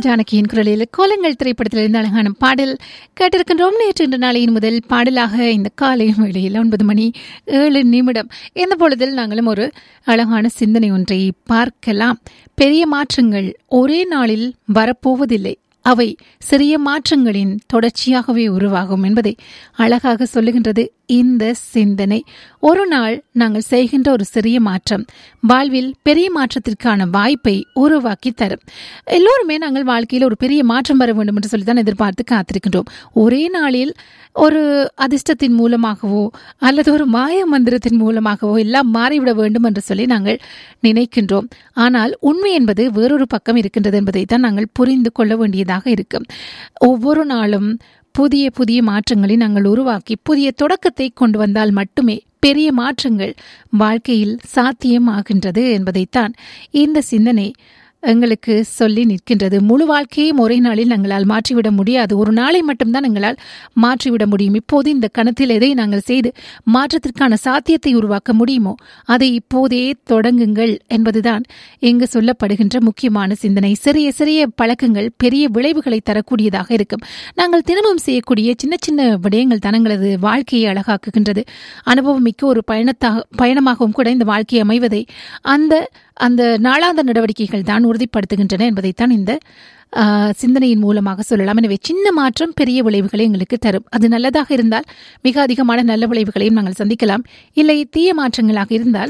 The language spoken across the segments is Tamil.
ஜானகியின் குரலில் கோலங்கள் திரைப்படத்திலிருந்து அழகான பாடல் கேட்டிருக்கின்றோம் நேற்று இன்று நாளையின் முதல் பாடலாக இந்த காலை வேளையில் ஒன்பது மணி ஏழு நிமிடம் இந்த பொழுதில் நாங்களும் ஒரு அழகான சிந்தனை ஒன்றை பார்க்கலாம் பெரிய மாற்றங்கள் ஒரே நாளில் வரப்போவதில்லை அவை சிறிய மாற்றங்களின் தொடர்ச்சியாகவே உருவாகும் என்பதை அழகாக சொல்லுகின்றது இந்த சிந்தனை ஒரு நாள் நாங்கள் செய்கின்ற ஒரு சிறிய மாற்றம் வாழ்வில் பெரிய மாற்றத்திற்கான வாய்ப்பை உருவாக்கி தரும் எல்லோருமே நாங்கள் வாழ்க்கையில் ஒரு பெரிய மாற்றம் வர வேண்டும் என்று சொல்லித்தான் எதிர்பார்த்து காத்திருக்கின்றோம் ஒரே நாளில் ஒரு அதிர்ஷ்டத்தின் மூலமாகவோ அல்லது ஒரு மாய மந்திரத்தின் மூலமாகவோ எல்லாம் மாறிவிட வேண்டும் என்று சொல்லி நாங்கள் நினைக்கின்றோம் ஆனால் உண்மை என்பது வேறொரு பக்கம் இருக்கின்றது என்பதை தான் நாங்கள் புரிந்து கொள்ள வேண்டியதாக இருக்கும் ஒவ்வொரு நாளும் புதிய புதிய மாற்றங்களை நாங்கள் உருவாக்கி புதிய தொடக்கத்தை கொண்டு வந்தால் மட்டுமே பெரிய மாற்றங்கள் வாழ்க்கையில் சாத்தியமாகின்றது என்பதைத்தான் இந்த சிந்தனை எங்களுக்கு சொல்லி நிற்கின்றது முழு வாழ்க்கையும் ஒரே நாளில் நாங்களால் மாற்றிவிட முடியாது ஒரு நாளை மட்டும்தான் எங்களால் மாற்றிவிட முடியும் இப்போது இந்த கணத்தில் எதை நாங்கள் செய்து மாற்றத்திற்கான சாத்தியத்தை உருவாக்க முடியுமோ அதை இப்போதே தொடங்குங்கள் என்பதுதான் இங்கு சொல்லப்படுகின்ற முக்கியமான சிந்தனை சிறிய சிறிய பழக்கங்கள் பெரிய விளைவுகளை தரக்கூடியதாக இருக்கும் நாங்கள் தினமும் செய்யக்கூடிய சின்ன சின்ன விடயங்கள் தான் எங்களது வாழ்க்கையை அழகாக்குகின்றது அனுபவம் மிக்க ஒரு பயணத்தாக பயணமாகவும் கூட இந்த வாழ்க்கை அமைவதை அந்த அந்த நாளாந்த நடவடிக்கைகள் தான் உறுதிப்படுத்துகின்றன என்பதைத்தான் இந்த சிந்தனையின் மூலமாக சொல்லலாம் எனவே சின்ன மாற்றம் பெரிய விளைவுகளை எங்களுக்கு தரும் அது நல்லதாக இருந்தால் மிக அதிகமான நல்ல விளைவுகளையும் நாங்கள் சந்திக்கலாம் இல்லை தீய மாற்றங்களாக இருந்தால்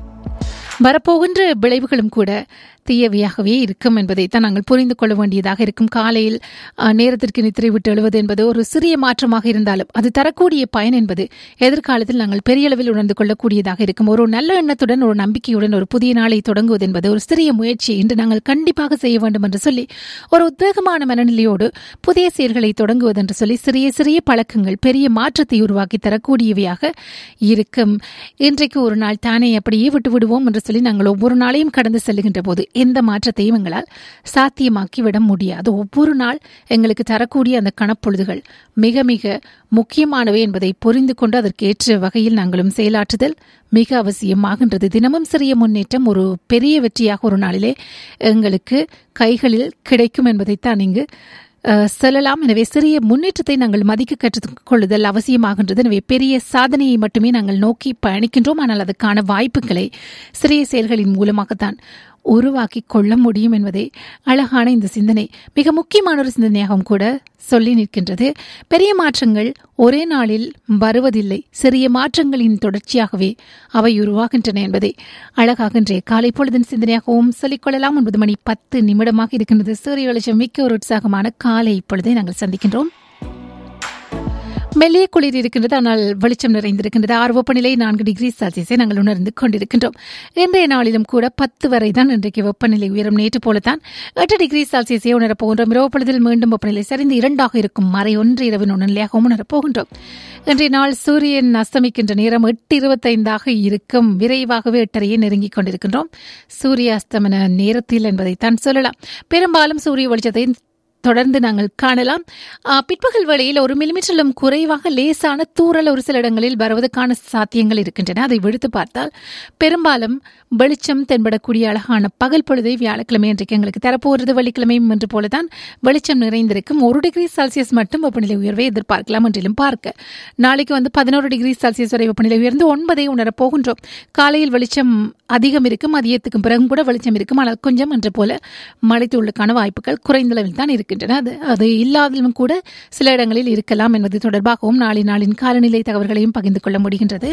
வரப்போகின்ற விளைவுகளும் கூட தீயவையாகவே இருக்கும் என்பதைத்தான் நாங்கள் புரிந்து கொள்ள வேண்டியதாக இருக்கும் காலையில் நேரத்திற்கு நித்திரை விட்டு எழுவது என்பது ஒரு சிறிய மாற்றமாக இருந்தாலும் அது தரக்கூடிய பயன் என்பது எதிர்காலத்தில் நாங்கள் பெரிய அளவில் உணர்ந்து கொள்ளக்கூடியதாக இருக்கும் ஒரு நல்ல எண்ணத்துடன் ஒரு நம்பிக்கையுடன் ஒரு புதிய நாளை தொடங்குவது என்பது ஒரு சிறிய முயற்சி இன்று நாங்கள் கண்டிப்பாக செய்ய வேண்டும் என்று சொல்லி ஒரு உத்வேகமான மனநிலையோடு புதிய செயல்களை தொடங்குவது என்று சொல்லி சிறிய சிறிய பழக்கங்கள் பெரிய மாற்றத்தை உருவாக்கி தரக்கூடியவையாக இருக்கும் இன்றைக்கு ஒரு நாள் தானே அப்படியே விட்டு விடுவோம் என்று சொல்லி நாங்கள் ஒவ்வொரு நாளையும் கடந்து செல்லுகின்ற போது எந்த மாற்றத்தையும் எங்களால் சாத்தியமாக்கி விட முடியாது ஒவ்வொரு நாள் எங்களுக்கு தரக்கூடிய அந்த கணப்பொழுதுகள் மிக மிக முக்கியமானவை என்பதை புரிந்து கொண்டு அதற்கேற்ற வகையில் நாங்களும் செயலாற்றுதல் மிக அவசியமாகின்றது தினமும் சிறிய முன்னேற்றம் ஒரு பெரிய வெற்றியாக ஒரு நாளிலே எங்களுக்கு கைகளில் கிடைக்கும் என்பதைத்தான் இங்கு செல்லலாம் எனவே சிறிய முன்னேற்றத்தை நாங்கள் மதிக்க கற்றுக்கொள்ளுதல் அவசியமாகின்றது எனவே பெரிய சாதனையை மட்டுமே நாங்கள் நோக்கி பயணிக்கின்றோம் ஆனால் அதற்கான வாய்ப்புகளை சிறிய செயல்களின் மூலமாகத்தான் உருவாக்கி கொள்ள முடியும் என்பதை அழகான இந்த சிந்தனை மிக முக்கியமான ஒரு சிந்தனையாகவும் கூட சொல்லி நிற்கின்றது பெரிய மாற்றங்கள் ஒரே நாளில் வருவதில்லை சிறிய மாற்றங்களின் தொடர்ச்சியாகவே அவை உருவாகின்றன என்பதை அழகாக இன்றைய காலை பொழுதின் சிந்தனையாகவும் சொல்லிக்கொள்ளலாம் ஒன்பது மணி பத்து நிமிடமாக இருக்கின்றது சூரிய வெளிச்சம் மிக்க ஒரு உற்சாகமான காலை இப்பொழுதை நாங்கள் சந்திக்கின்றோம் மெல்லிய குளிர் இருக்கின்றது ஆனால் வெளிச்சம் நிறைந்திருக்கின்றது ஆறு வெப்பநிலை நான்கு டிகிரி செல்சியஸை நாங்கள் உணர்ந்து கொண்டிருக்கின்றோம் இன்றைய நாளிலும் கூட பத்து வரை தான் இன்றைக்கு வெப்பநிலை உயரும் நேற்று போலத்தான் எட்டு டிகிரி செல்சியஸை உணரப் போகின்றோம் இரவு பொழுதில் மீண்டும் வெப்பநிலை சரிந்து இரண்டாக இருக்கும் மறை ஒன்று இரவின் உணர்நிலையாகவும் உணரப் போகின்றோம் இன்றைய நாள் சூரியன் அஸ்தமிக்கின்ற நேரம் எட்டு இருபத்தைந்தாக இருக்கும் விரைவாகவே எட்டரையை நெருங்கிக் கொண்டிருக்கின்றோம் சூரிய அஸ்தமன நேரத்தில் என்பதைத்தான் சொல்லலாம் பெரும்பாலும் சூரிய வெளிச்சத்தை தொடர்ந்து நாங்கள் காணலாம் பிற்பகல் வேளையில் ஒரு மில்லிமீட்டரிலும் குறைவாக லேசான தூரல் ஒரு சில இடங்களில் வருவதற்கான சாத்தியங்கள் இருக்கின்றன அதை விடுத்து பார்த்தால் பெரும்பாலும் வெளிச்சம் தென்படக்கூடிய அழகான பகல் பொழுதை வியாழக்கிழமை இன்றைக்கு எங்களுக்கு தரப்போகிறது வெள்ளிக்கிழமையும் என்று போலதான் வெளிச்சம் நிறைந்திருக்கும் ஒரு டிகிரி செல்சியஸ் மட்டும் வெப்பநிலை உயர்வை எதிர்பார்க்கலாம் என்றிலும் பார்க்க நாளைக்கு வந்து பதினோரு டிகிரி செல்சியஸ் வரை வெப்பநிலை உயர்ந்து ஒன்பதை உணரப் போகின்றோம் காலையில் வெளிச்சம் அதிகம் இருக்கும் மதியத்துக்கும் பிறகும் கூட வெளிச்சம் இருக்கும் ஆனால் கொஞ்சம் என்ற போல மழைத்துள்ளுக்கான வாய்ப்புகள் குறைந்த அளவில் தான் இருக்கு இருக்கின்றன அது அது இல்லாதலும் கூட சில இடங்களில் இருக்கலாம் என்பது தொடர்பாகவும் நாளை நாளின் காலநிலை தகவல்களையும் பகிர்ந்து கொள்ள முடிகின்றது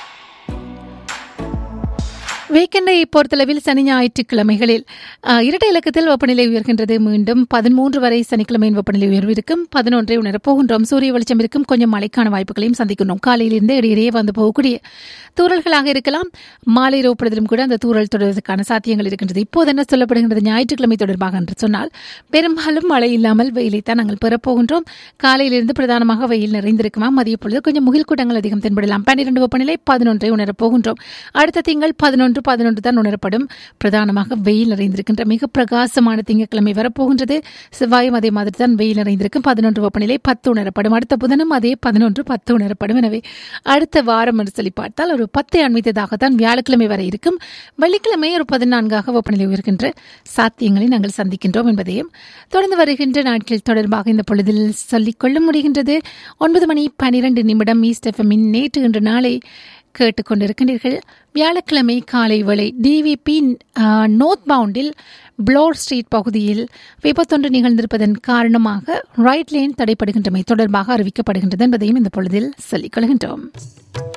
வீக்கெண்டை பொறுத்தளவில் சனி ஞாயிற்றுக்கிழமைகளில் இரட்டை இலக்கத்தில் வெப்பநிலை உயர்கின்றது மீண்டும் பதிமூன்று வரை சனிக்கிழமையின் வெப்பநிலை உயர்வு இருக்கும் பதினொன்றை உணரப் போகின்றோம் சூரிய வெளிச்சம் இருக்கும் கொஞ்சம் மழைக்கான வாய்ப்புகளையும் சந்திக்கின்றோம் காலையிலிருந்து இடையிடையே வந்து போகக்கூடிய தூரல்களாக இருக்கலாம் மாலை இரவுப்படுதலும் கூட அந்த தூரல் தொடர்வதற்கான சாத்தியங்கள் இருக்கின்றது இப்போது என்ன சொல்லப்படுகின்றது ஞாயிற்றுக்கிழமை தொடர்பாக என்று சொன்னால் பெரும்பாலும் மழை இல்லாமல் வெயிலைத்தான் நாங்கள் பெறப்போகின்றோம் காலையிலிருந்து பிரதானமாக வெயில் நிறைந்திருக்குமா மதிய பொழுது கொஞ்சம் முகில் கூட்டங்கள் அதிகம் தென்படலாம் பன்னிரண்டு வெப்பநிலை பதினொன்றை உணரப் போகின்றோம் அடுத்த திங்கள் பதினொன்று பதினொன்று பதினொன்று தான் உணரப்படும் பிரதானமாக வெயில் நிறைந்திருக்கின்ற மிக பிரகாசமான திங்கட்கிழமை வரப்போகின்றது செவ்வாயும் அதே மாதிரி தான் வெயில் நிறைந்திருக்கும் பதினொன்று வெப்பநிலை பத்து உணரப்படும் அடுத்த புதனும் அதே பதினொன்று பத்து உணரப்படும் எனவே அடுத்த வாரம் என்று சொல்லி பார்த்தால் ஒரு பத்தை அண்மித்ததாகத்தான் வியாழக்கிழமை வரை இருக்கும் வெள்ளிக்கிழமை ஒரு பதினான்காக வெப்பநிலை உயர்கின்ற சாத்தியங்களை நாங்கள் சந்திக்கின்றோம் என்பதையும் தொடர்ந்து வருகின்ற நாட்கள் தொடர்பாக இந்த பொழுதில் சொல்லிக் கொள்ள முடிகின்றது ஒன்பது மணி பனிரெண்டு நிமிடம் ஈஸ்ட் எஃப்எம்மின் நேற்று இன்று நாளை கேட்டுக்கொண்டிருக்கின்றீர்கள் வியாழக்கிழமை காலை வேளை டிவிபி நோர்த் பவுண்டில் ப்ளோர் ஸ்ட்ரீட் பகுதியில் விபத்தொன்று நிகழ்ந்திருப்பதன் காரணமாக ரைட் லேன் தடைப்படுகின்றமை தொடர்பாக அறிவிக்கப்படுகின்றது என்பதையும் இந்த பொழுதில் சொல்லிக் கொள்கின்றோம்